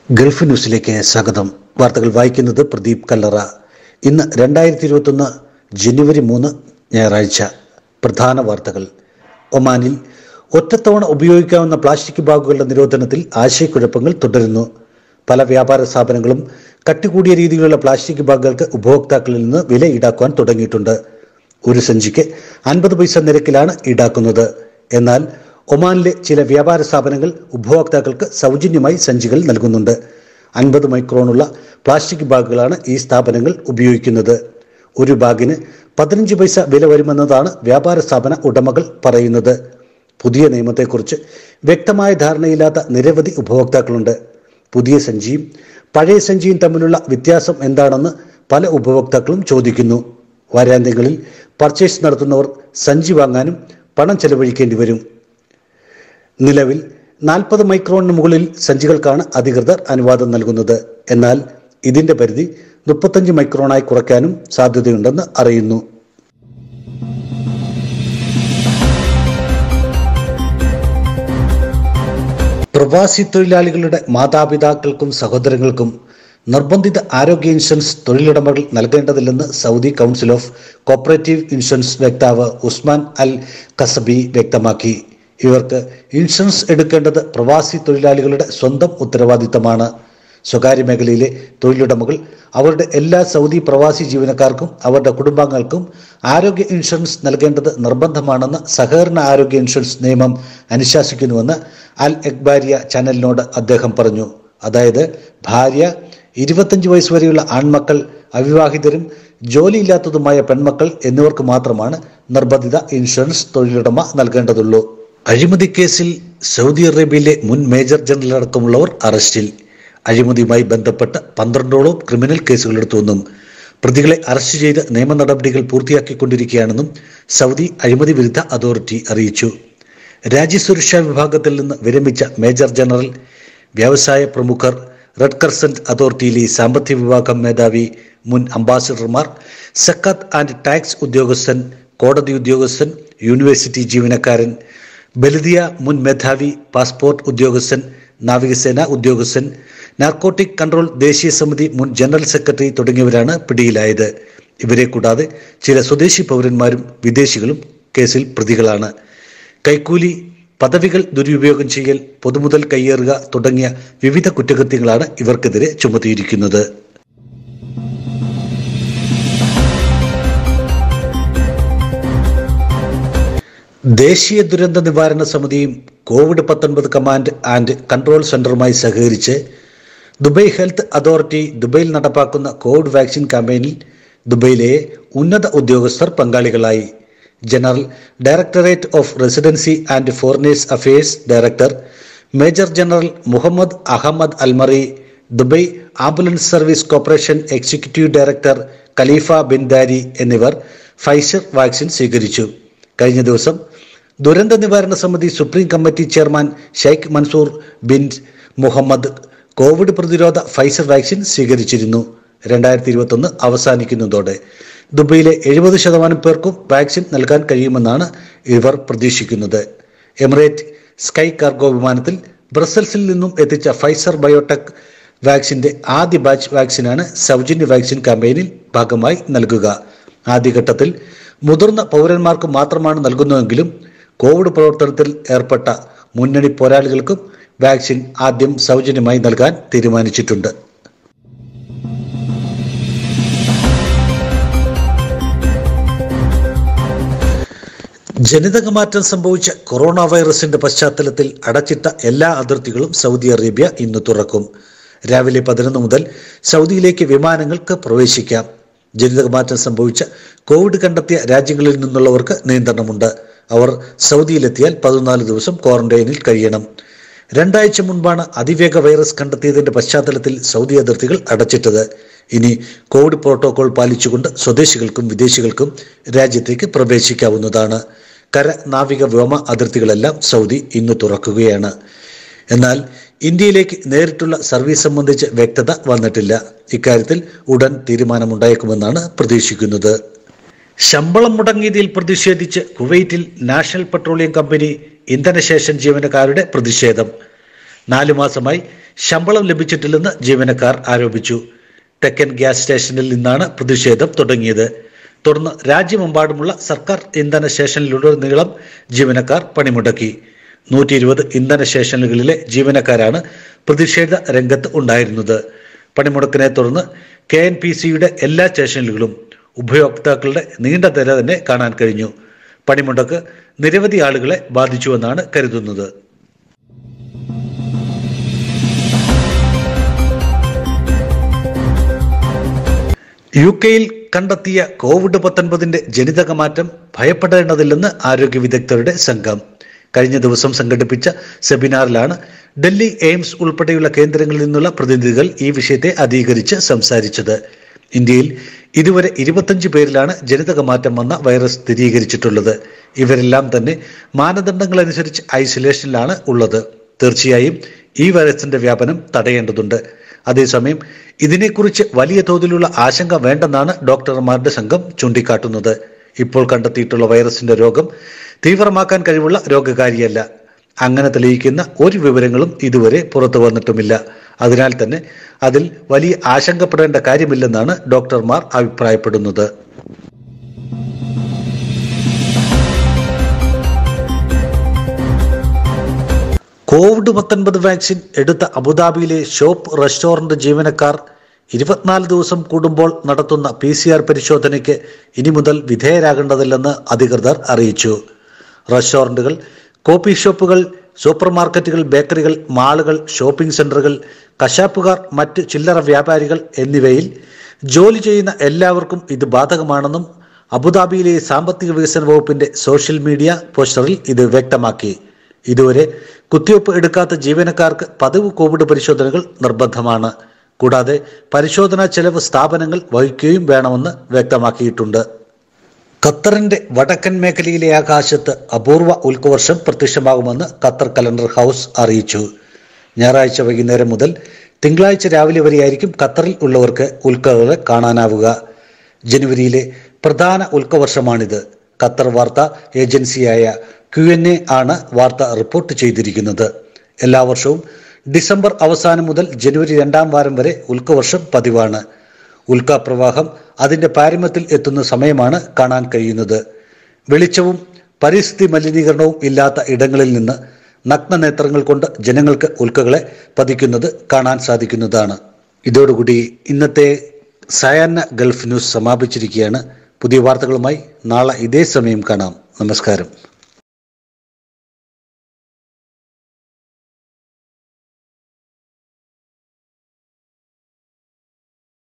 Gulf ന്യൂസിലേക്ക് സ്വാഗതം വാർത്തകൾ വായിക്കുന്നത് പ്രദീപ് കല്ലറ ഇന്ന് രണ്ടായിരത്തി ഇരുപത്തൊന്ന് ജനുവരി മൂന്ന് ഞായറാഴ്ച പ്രധാന വാർത്തകൾ ഒമാനിൽ ഒറ്റത്തവണ ഉപയോഗിക്കാവുന്ന പ്ലാസ്റ്റിക് ബാഗുകളുടെ നിരോധനത്തിൽ ആശയക്കുഴപ്പങ്ങൾ തുടരുന്നു പല വ്യാപാര സ്ഥാപനങ്ങളും കട്ടികൂടിയ രീതിയിലുള്ള പ്ലാസ്റ്റിക് ബാഗുകൾക്ക് ഉപഭോക്താക്കളിൽ നിന്ന് വില ഈടാക്കുവാൻ തുടങ്ങിയിട്ടുണ്ട് ഒരു സഞ്ചിക്ക് അൻപത് പൈസ നിരക്കിലാണ് ഈടാക്കുന്നത് എന്നാൽ ഒമാനിലെ ചില വ്യാപാര സ്ഥാപനങ്ങൾ ഉപഭോക്താക്കൾക്ക് സൗജന്യമായി സഞ്ചികൾ നൽകുന്നുണ്ട് അൻപത് മൈക്രോണുള്ള പ്ലാസ്റ്റിക് ബാഗുകളാണ് ഈ സ്ഥാപനങ്ങൾ ഉപയോഗിക്കുന്നത് ഒരു ബാഗിന് പതിനഞ്ച് പൈസ വില വരുമെന്നതാണ് വ്യാപാര സ്ഥാപന ഉടമകൾ പറയുന്നത് പുതിയ നിയമത്തെക്കുറിച്ച് വ്യക്തമായ ധാരണയില്ലാത്ത നിരവധി ഉപഭോക്താക്കളുണ്ട് പുതിയ സഞ്ചിയും പഴയ സഞ്ചിയും തമ്മിലുള്ള വ്യത്യാസം എന്താണെന്ന് പല ഉപഭോക്താക്കളും ചോദിക്കുന്നു വാരാന്ത്യങ്ങളിൽ പർച്ചേസ് നടത്തുന്നവർ സഞ്ചി വാങ്ങാനും പണം ചെലവഴിക്കേണ്ടി വരും നിലവിൽ നാൽപ്പത് മൈക്രോണിന് മുകളിൽ സഞ്ചികൾക്കാണ് അധികൃതർ അനുവാദം നൽകുന്നത് എന്നാൽ ഇതിന്റെ പരിധി മുപ്പത്തഞ്ച് മൈക്രോണായി കുറയ്ക്കാനും സാധ്യതയുണ്ടെന്ന് അറിയുന്നു പ്രവാസി തൊഴിലാളികളുടെ മാതാപിതാക്കൾക്കും സഹോദരങ്ങൾക്കും നിർബന്ധിത ആരോഗ്യ ഇൻഷുറൻസ് തൊഴിലുടമകൾ നൽകേണ്ടതില്ലെന്ന് Saudi council of cooperative insurance വക്താവ് ഉസ്മാൻ അൽ കസബി വ്യക്തമാക്കി ഇവർക്ക് ഇൻഷുറൻസ് എടുക്കേണ്ടത് പ്രവാസി തൊഴിലാളികളുടെ സ്വന്തം ഉത്തരവാദിത്തമാണ് സ്വകാര്യ മേഖലയിലെ തൊഴിലുടമകൾ അവരുടെ എല്ലാ സൗദി പ്രവാസി ജീവനക്കാർക്കും അവരുടെ കുടുംബാംഗങ്ങൾക്കും ആരോഗ്യ ഇൻഷുറൻസ് നൽകേണ്ടത് നിർബന്ധമാണെന്ന് സഹകരണ ആരോഗ്യ ഇൻഷുറൻസ് നിയമം അനുശാസിക്കുന്നുവെന്ന് അൽ എക്ബാരിയ ചാനലിനോട് അദ്ദേഹം പറഞ്ഞു അതായത് ഭാര്യ ഇരുപത്തഞ്ച് വയസ്സ് വരെയുള്ള ആൺമക്കൾ അവിവാഹിതരും ജോലിയില്ലാത്തതുമായ പെൺമക്കൾ എന്നിവർക്ക് മാത്രമാണ് നിർബന്ധിത ഇൻഷുറൻസ് തൊഴിലുടമ നൽകേണ്ടതുള്ളൂ അഴിമതി കേസിൽ സൗദി അറേബ്യയിലെ മുൻ മേജർ ജനറൽ അടക്കമുള്ളവർ അറസ്റ്റിൽ അഴിമതിയുമായി ബന്ധപ്പെട്ട പന്ത്രണ്ടോളം ക്രിമിനൽ കേസുകളെടുത്തുവെന്നും പ്രതികളെ അറസ്റ്റ് ചെയ്ത് നിയമ നടപടികൾ പൂർത്തിയാക്കിക്കൊണ്ടിരിക്കുകയാണെന്നും സൗദി അഴിമതി വിരുദ്ധ അതോറിറ്റി അറിയിച്ചു രാജ്യസുരക്ഷാ വിഭാഗത്തിൽ നിന്ന് വിരമിച്ച മേജർ ജനറൽ വ്യവസായ പ്രമുഖർ റെഡ് കർസന്റ് അതോറിറ്റിയിലെ സാമ്പത്തിക വിഭാഗം മേധാവി മുൻ അംബാസിഡർമാർ സക്കാത്ത് ആൻഡ് ടാക്സ് ഉദ്യോഗസ്ഥൻ കോടതി ഉദ്യോഗസ്ഥൻ യൂണിവേഴ്സിറ്റി ജീവനക്കാരൻ ബലിദിയ മുൻ മേധാവി പാസ്പോർട്ട് ഉദ്യോഗസ്ഥൻ നാവികസേന ഉദ്യോഗസ്ഥൻ നാർക്കോട്ടിക് കൺട്രോൾ ദേശീയ സമിതി മുൻ ജനറൽ സെക്രട്ടറി തുടങ്ങിയവരാണ് പിടിയിലായത് ഇവരെ കൂടാതെ ചില സ്വദേശി പൗരന്മാരും വിദേശികളും കേസിൽ പ്രതികളാണ് കൈക്കൂലി പദവികൾ ദുരുപയോഗം ചെയ്യൽ പൊതുമുതൽ കയ്യേറുക തുടങ്ങിയ വിവിധ കുറ്റകൃത്യങ്ങളാണ് ഇവർക്കെതിരെ ചുമത്തിയിരിക്കുന്നത് ദേശീയ ദുരന്ത നിവാരണ സമിതിയും കോവിഡ് പത്തൊൻപത് കമാൻഡ് ആൻഡ് കൺട്രോൾ സെന്ററുമായി സഹകരിച്ച് ദുബൈ ഹെൽത്ത് അതോറിറ്റി ദുബൈയിൽ നടപ്പാക്കുന്ന കോവിഡ് വാക്സിൻ ക്യാമ്പയിനിൽ ദുബൈയിലെ ഉന്നത ഉദ്യോഗസ്ഥർ പങ്കാളികളായി general directorate of residency and foreigners affairs director major general Mohammed Ahmed Al Marri Dubai ambulance service corporation executive director Khalifa bin Dari എന്നിവർ Pfizer vaccine സ്വീകരിച്ചു കഴിഞ്ഞ ദിവസം ദുരന്ത നിവാരണ സമിതി supreme committee chairman Sheikh Mansour bin Mohammed Covid പ്രതിരോധ Pfizer vaccine സ്വീകരിച്ചിരുന്നു രണ്ടായിരത്തി ഇരുപത്തൊന്ന് അവസാനിക്കുന്നതോടെ ദുബൈയിലെ എഴുപത് ശതമാനം പേർക്കും വാക്സിൻ നൽകാൻ കഴിയുമെന്നാണ് ഇവർ പ്രതീക്ഷിക്കുന്നത് എമിറേറ്റ് സ്കൈ കാർഗോ വിമാനത്തിൽ ബ്രസൽസിൽ നിന്നും എത്തിച്ച ഫൈസർ ബയോടെക് വാക്സിന്റെ ആദ്യ ബാച്ച് വാക്സിനാണ് സൗജന്യ വാക്സിൻ ക്യാമ്പയിനിൽ ഭാഗമായി നൽകുക ആദ്യഘട്ടത്തിൽ മുതിർന്ന പൗരന്മാർക്ക് മാത്രമാണ് നൽകുന്നതെങ്കിലും കോവിഡ് പ്രവർത്തനത്തിൽ ഏർപ്പെട്ട മുന്നണി പോരാളികൾക്കും വാക്സിൻ ആദ്യം സൗജന്യമായി നൽകാൻ തീരുമാനിച്ചിട്ടുണ്ട് ജനിതകമാറ്റം സംഭവിച്ച കൊറോണ വൈറസിന്റെ പശ്ചാത്തലത്തിൽ അടച്ചിട്ട എല്ലാ അതിർത്തികളും സൗദി അറേബ്യ ഇന്ന് തുറക്കും രാവിലെ പതിനൊന്ന് മുതൽ സൗദിയിലേക്ക് വിമാനങ്ങൾക്ക് പ്രവേശിക്കാം ജനിതകമാറ്റം സംഭവിച്ച കോവിഡ് കണ്ടെത്തിയ രാജ്യങ്ങളിൽ നിന്നുള്ളവർക്ക് നിയന്ത്രണമുണ്ട് അവർ സൗദിയിലെത്തിയാൽ പതിനാല് ദിവസം ക്വാറന്റൈനിൽ കഴിയണം രണ്ടാഴ്ച മുൻപാണ് അതിവേഗ വൈറസ് കണ്ടെത്തിയതിന്റെ പശ്ചാത്തലത്തിൽ സൗദി അതിർത്തികൾ അടച്ചിട്ടത് ഇനി കോവിഡ് പ്രോട്ടോകോൾ പാലിച്ചുകൊണ്ട് സ്വദേശികൾക്കും വിദേശികൾക്കും രാജ്യത്തേക്ക് പ്രവേശിക്കാവുന്നതാണ് കര നാവിക വ്യോമ അതിർത്തികളെല്ലാം സൗദി ഇന്ന് തുറക്കുകയാണ് എന്നാൽ ഇന്ത്യയിലേക്ക് നേരിട്ടുള്ള സർവീസ് സംബന്ധിച്ച് വ്യക്തത വന്നിട്ടില്ല ഇക്കാര്യത്തിൽ ഉടൻ തീരുമാനമുണ്ടായേക്കുമെന്നാണ് പ്രതീക്ഷിക്കുന്നത് ശമ്പളം മുടങ്ങിയതിൽ പ്രതിഷേധിച്ച് കുവൈറ്റിൽ നാഷണൽ പെട്രോളിയം കമ്പനി ഇന്ധനശേഷൻ ജീവനക്കാരുടെ പ്രതിഷേധം നാലു മാസമായി ശമ്പളം ലഭിച്ചിട്ടില്ലെന്ന് ജീവനക്കാർ ആരോപിച്ചു തെക്കൻ ഗ്യാസ് സ്റ്റേഷനിൽ നിന്നാണ് പ്രതിഷേധം തുടങ്ങിയത് തുടർന്ന് രാജ്യമെമ്പാടുമുള്ള സർക്കാർ ഇന്ധന സ്റ്റേഷനിലുടനീളം ജീവനക്കാർ പണിമുടക്കി നൂറ്റി ഇരുപത് ഇന്ധന സ്റ്റേഷനുകളിലെ ജീവനക്കാരാണ് പ്രതിഷേധ രംഗത്ത് ഉണ്ടായിരുന്നത് പണിമുടക്കിനെ തുടർന്ന് കെ എൻ പി സിയുടെ എല്ലാ സ്റ്റേഷനുകളിലും ഉപയോക്താക്കളുടെ നീണ്ട നിര തന്നെ കാണാൻ കഴിഞ്ഞു പണിമുടക്ക് നിരവധി ആളുകളെ ബാധിച്ചുവെന്നാണ് കരുതുന്നത് യു കെയിൽ കണ്ടെത്തിയ കോവിഡ് പത്തൊൻപതിന്റെ ജനിതക മാറ്റം ഭയപ്പെടേണ്ടതില്ലെന്ന് ആരോഗ്യ വിദഗ്ധരുടെ സംഘം കഴിഞ്ഞ ദിവസം സംഘടിപ്പിച്ച സെമിനാറിലാണ് ഡൽഹി എയിംസ് ഉൾപ്പെടെയുള്ള കേന്ദ്രങ്ങളിൽ നിന്നുള്ള പ്രതിനിധികൾ ഈ വിഷയത്തെ അധികരിച്ച് സംസാരിച്ചത് ഇന്ത്യയിൽ ഇതുവരെ ഇരുപത്തഞ്ച് പേരിലാണ് ജനിതക മാറ്റം വന്ന വൈറസ് സ്ഥിരീകരിച്ചിട്ടുള്ളത് ഇവരെല്ലാം തന്നെ മാനദണ്ഡങ്ങൾ അനുസരിച്ച് ഐസൊലേഷനിലാണ് ഉള്ളത് തീർച്ചയായും ഈ വൈറസിന്റെ വ്യാപനം തടയേണ്ടതുണ്ട് അതേസമയം ഇതിനെക്കുറിച്ച് വലിയ തോതിലുള്ള ആശങ്ക വേണ്ടെന്നാണ് ഡോക്ടർമാരുടെ സംഘം ചൂണ്ടിക്കാട്ടുന്നത് ഇപ്പോൾ കണ്ടെത്തിയിട്ടുള്ള വൈറസിന്റെ രോഗം തീവ്രമാക്കാൻ കഴിവുള്ള രോഗകാരിയല്ല അങ്ങനെ തെളിയിക്കുന്ന ഒരു വിവരങ്ങളും ഇതുവരെ പുറത്തു വന്നിട്ടുമില്ല അതിനാൽ തന്നെ അതിൽ വലിയ ആശങ്കപ്പെടേണ്ട കാര്യമില്ലെന്നാണ് ഡോക്ടർമാർ അഭിപ്രായപ്പെടുന്നത് കോവിഡ് പത്തൊൻപത് വാക്സിൻ എടുത്ത അബുദാബിയിലെ ഷോപ്പ് റെസ്റ്റോറന്റ് ജീവനക്കാർ ഇരുപത്തിനാല് ദിവസം കൂടുമ്പോൾ നടത്തുന്ന പി സി ആർ പരിശോധനയ്ക്ക് ഇനി മുതൽ വിധേയരാകേണ്ടതില്ലെന്ന് അധികൃതർ അറിയിച്ചു റെസ്റ്റോറന്റുകൾ കോഫി ഷോപ്പുകൾ സൂപ്പർ മാർക്കറ്റുകൾ ബേക്കറികൾ മാളുകൾ ഷോപ്പിംഗ് സെന്ററുകൾ കശാപ്പുകാർ മറ്റ് ചില്ലറ വ്യാപാരികൾ എന്നിവയിൽ ജോലി ചെയ്യുന്ന എല്ലാവർക്കും ഇത് ബാധകമാണെന്നും അബുദാബിയിലെ സാമ്പത്തിക വികസന വകുപ്പിന്റെ സോഷ്യൽ മീഡിയ പോസ്റ്ററിൽ ഇത് വ്യക്തമാക്കി ഇതുവരെ കുത്തിവയ്പ് എടുക്കാത്ത ജീവനക്കാർക്ക് പതിവ് കോവിഡ് പരിശോധനകൾ നിർബന്ധമാണ് കൂടാതെ പരിശോധനാ ചെലവ് സ്ഥാപനങ്ങൾ വഹിക്കുകയും വേണമെന്ന് വ്യക്തമാക്കിയിട്ടുണ്ട് ഖത്തറിന്റെ വടക്കൻ മേഖലയിലെ ആകാശത്ത് അപൂർവ ഉൽക്കവർഷം പ്രത്യക്ഷമാകുമെന്ന് ഖത്തർ കലണ്ടർ ഹൗസ് അറിയിച്ചു ഞായറാഴ്ച വൈകുന്നേരം മുതൽ തിങ്കളാഴ്ച രാവിലെ വരെയായിരിക്കും ഖത്തറിൽ ഉള്ളവർക്ക് ഉൽക്കകളെ കാണാനാവുക ജനുവരിയിലെ പ്രധാന ഉൽക്കവർഷമാണിത് ഖത്തർ വാർത്താ ഏജൻസിയായ ക്യു എൻ എ ആണ് വാർത്ത റിപ്പോർട്ട് ചെയ്തിരിക്കുന്നത് എല്ലാ വർഷവും ഡിസംബർ അവസാനം മുതൽ ജനുവരി രണ്ടാം വാരം വരെ ഉൽക്കവർഷം പതിവാണ് ഉൽക്കാപ്രവാഹം അതിന്റെ പാരമ്യത്തിൽ എത്തുന്ന സമയമാണ് കാണാൻ കഴിയുന്നത് വെളിച്ചവും പരിസ്ഥിതി മലിനീകരണവും ഇല്ലാത്ത ഇടങ്ങളിൽ നിന്ന് നഗ്നനേത്രങ്ങൾ കൊണ്ട് ജനങ്ങൾക്ക് ഉൽക്കകളെ പതിക്കുന്നത് കാണാൻ സാധിക്കുന്നതാണ് ഇതോടുകൂടി ഇന്നത്തെ സയാന ഗൾഫ് ന്യൂസ് സമാപിച്ചിരിക്കുകയാണ് പുതിയ വാർത്തകളുമായി നാളെ ഇതേ സമയം കാണാം നമസ്കാരം